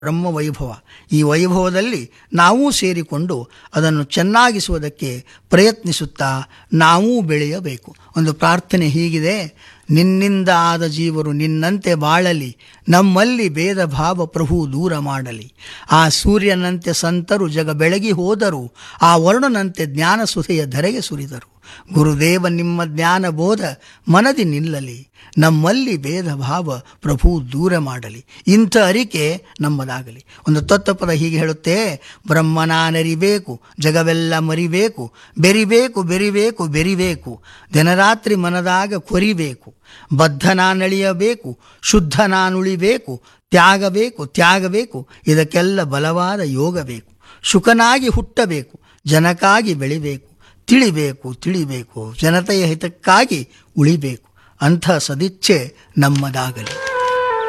ಬ್ರಹ್ಮ ವೈಭವ ಈ ವೈಭವದಲ್ಲಿ ನಾವೂ ಸೇರಿಕೊಂಡು ಅದನ್ನು ಚೆನ್ನಾಗಿಸುವುದಕ್ಕೆ ಪ್ರಯತ್ನಿಸುತ್ತಾ ನಾವೂ ಬೆಳೆಯಬೇಕು ಒಂದು ಪ್ರಾರ್ಥನೆ ಹೀಗಿದೆ ನಿನ್ನಿಂದ ಆದ ಜೀವರು ನಿನ್ನಂತೆ ಬಾಳಲಿ ನಮ್ಮಲ್ಲಿ ಭೇದ ಭಾವ ಪ್ರಭು ದೂರ ಮಾಡಲಿ ಆ ಸೂರ್ಯನಂತೆ ಸಂತರು ಜಗ ಬೆಳಗಿ ಹೋದರು ಆ ವರ್ಣನಂತೆ ಜ್ಞಾನ ಸುಧೆಯ ಧರೆಗೆ ಸುರಿದರು ಗುರುದೇವ ನಿಮ್ಮ ಜ್ಞಾನ ಬೋಧ ಮನದಿ ನಿಲ್ಲಲಿ ನಮ್ಮಲ್ಲಿ ಭೇದ ಭಾವ ಪ್ರಭು ದೂರ ಮಾಡಲಿ ಇಂಥ ಅರಿಕೆ ನಮ್ಮದಾಗಲಿ ಒಂದು ತತ್ವಪದ ಹೀಗೆ ಹೇಳುತ್ತೆ ಬ್ರಹ್ಮನಾನರಿಬೇಕು ಜಗವೆಲ್ಲ ಮರಿಬೇಕು ಬೆರಿಬೇಕು ಬೆರಿಬೇಕು ಬೆರಿಬೇಕು ದಿನರಾತ್ರಿ ಮನದಾಗ ಕೊರಿಬೇಕು ಬದ್ಧನಾನಳಿಯಬೇಕು ಶುದ್ಧನಾನುಳಿಬೇಕು ತ್ಯಾಗಬೇಕು ತ್ಯಾಗಬೇಕು ಇದಕ್ಕೆಲ್ಲ ಬಲವಾದ ಯೋಗ ಬೇಕು ಶುಕನಾಗಿ ಹುಟ್ಟಬೇಕು ಜನಕ್ಕಾಗಿ ಬೆಳಿಬೇಕು ತಿಳಿಬೇಕು ತಿಳಿಬೇಕು ಜನತೆಯ ಹಿತಕ್ಕಾಗಿ ಉಳಿಬೇಕು ಅಂಥ ಸದಿಚ್ಛೆ ನಮ್ಮದಾಗಲಿ